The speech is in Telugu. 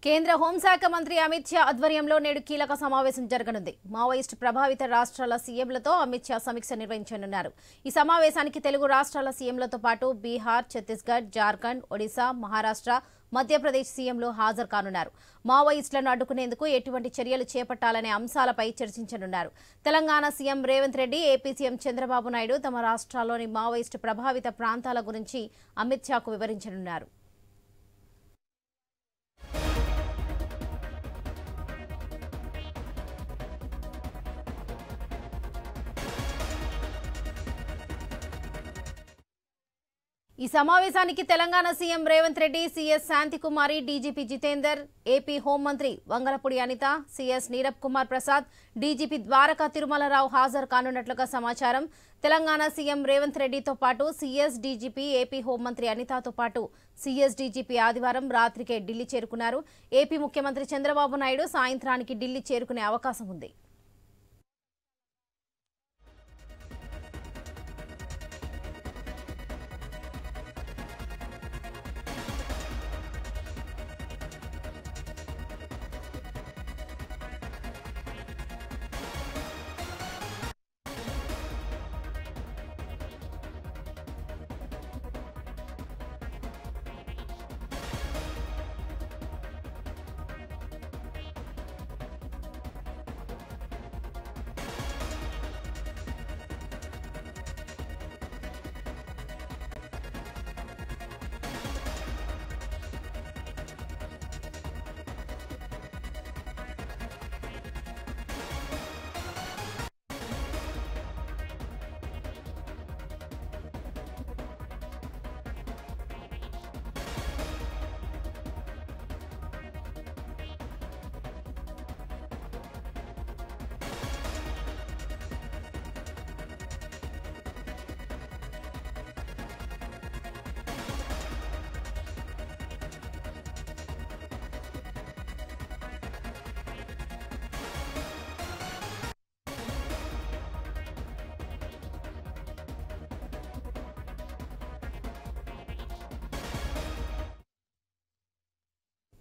కేంద్ర హోంశాఖ మంత్రి అమిత్ షా ఆధ్వర్యంలో నేడు కీలక సమావేశం జరగనుంది మావోయిస్ట్ ప్రభావిత రాష్ట్రాల సీఎంలతో అమిత్ షా సమీక్ష నిర్వహించనున్నారు ఈ సమావేశానికి తెలుగు రాష్ట్రాల సీఎంలతో పాటు బీహార్ ఛత్తీస్గఢ్ జార్ఖండ్ ఒడిశా మహారాష్ట్ర మధ్యప్రదేశ్ సీఎంలు హాజరు కానున్నారు మావోయిస్టులను అడ్డుకునేందుకు ఎటువంటి చర్యలు చేపట్టాలనే అంశాలపై చర్చించనున్నారు Telangana CM Revanth Reddy AP CM Chandrababu Naidu తమ రాష్ట్రాల్లోని మావోయిస్టు ప్రభావిత ప్రాంతాల గురించి అమిత్ షాకు వివరించనున్నారు ఈ సమావేశానికి Telangana CM Revanth Reddy CS Shanthikumari DGP Jitender AP హోంమంత్రి వంగలపూడి అనిత సీఎస్ నీరబ్ కుమార్ ప్రసాద్ డీజీపీ ద్వారకా తిరుమలరావు హాజరు కానున్నట్లుగా సమాచారం తెలంగాణ సీఎం రేవంత్ రెడ్డితో పాటు సీఎస్ డీజీపీ ఏపీ హోంమంత్రి అనితతో పాటు సీఎస్ డీజీపీ ఆదివారం రాత్రికే ఢిల్లీ చేరుకున్నారు ఏపీ ముఖ్యమంత్రి చంద్రబాబు నాయుడు సాయంత్రానికి ఢిల్లీ చేరుకునే అవకాశం ఉంది